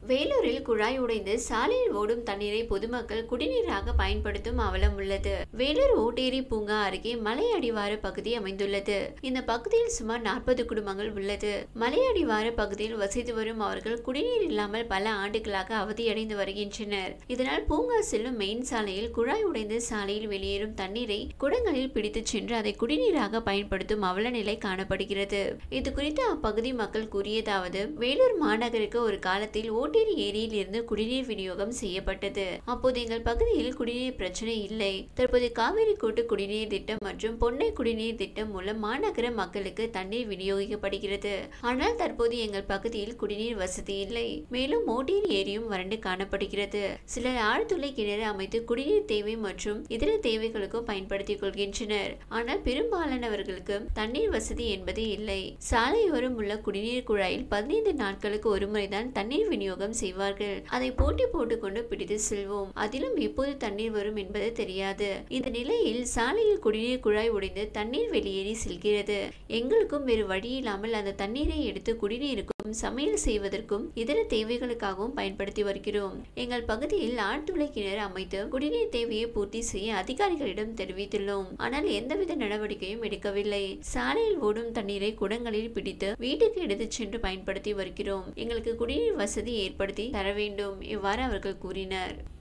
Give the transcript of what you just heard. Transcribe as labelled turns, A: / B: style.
A: வேலூரில் குழாய் உடைந்து சாலையில் ஓடும் தண்ணீரை பொதுமக்கள் குடிநீராக பயன்படுத்தும் அவலம் உள்ளது வேலூர் ஓட்டேரி பூங்கா அருகே மலை அடிவார பகுதி அமைந்துள்ளது இந்த பகுதியில் சுமார் நாற்பது குடும்பங்கள் உள்ளது மலை அடிவார பகுதியில் வசித்து வரும் அவர்கள் குடிநீர் இல்லாமல் பல ஆண்டுகளாக அவதியடைந்து வருகின்றனர் இதனால் பூங்கா செல்லும் மெயின் சாலையில் குழாய் உடைந்து சாலையில் வெளியேறும் தண்ணீரை குடங்களில் பிடித்துச் சென்று அதை குடிநீராக பயன்படுத்தும் அவல நிலை காணப்படுகிறது இது குறித்து அப்பகுதி மக்கள் கூறியதாவது வேலூர் மாநகருக்கு ஒரு காலத்தில் ஓட்டேரி ஏரியில் இருந்து குடிநீர் விநியோகம் செய்யப்பட்டது அப்போது எங்கள் பகுதியில் குடிநீர் பிரச்சனை இல்லை தற்போது காவிரி கூட்டு குடிநீர் திட்டம் மற்றும் பொன்னை குடிநீர் திட்டம் மூலம் மாநகர மக்களுக்கு தண்ணீர் விநியோகிக்கப்படுகிறது ஆனால் தற்போது எங்கள் பகுதியில் குடிநீர் வசதி இல்லை மேலும் ஓட்டேரி ஏரியும் வறண்டு காணப்படுகிறது சிலர் ஆழ்துளை கிணறு அமைத்து குடிநீர் தேவை மற்றும் இதர தேவைகளுக்கும் பயன்படுத்திக் கொள்கின்றனர் ஆனால் பெரும்பாலானவர்களுக்கு தண்ணீர் வசதி என்பது இல்லை சாலையோரம் உள்ள குடிநீர் குழாயில் பதினைந்து நாட்களுக்கு ஒருமுறைதான் தண்ணீர் விநியோகம் செய்வார்கள் அதை போட்டி போட்டுக்கொண்டு பிடித்து செல்வோம் அதிலும் எப்போது தண்ணீர் வரும் என்பது தெரியாது இந்த நிலையில் சாலையில் குடிநீர் குழாய் உடைந்து தண்ணீர் வெளியேறி செல்கிறது எங்களுக்கும் வேறு வழி இல்லாமல் அந்த தண்ணீரை எடுத்து குடிநீருக்கும் சமையல் செய்வதற்கும் இதர தேவைகளுக்காகவும் பயன்படுத்தி வருகிறோம் எங்கள் பகுதியில் ஆழ்துளை கிணறு அமைத்து குடிநீர் தேவையை பூர்த்தி செய்ய அதிகாரிகளிடம் தெரிவித்துள்ளோம் ஆனால் எந்தவித நடவடிக்கையும் எடுக்கவில்லை சாலையில் ஓடும் தண்ணீரை குடங்களில் பிடித்து வீட்டுக்கு எடுத்துச் சென்று பயன்படுத்தி வருகிறோம் எங்களுக்கு குடிநீர் வசதி ஏற்படுத்தி தர வேண்டும் இவ்வாறு அவர்கள் கூறினர்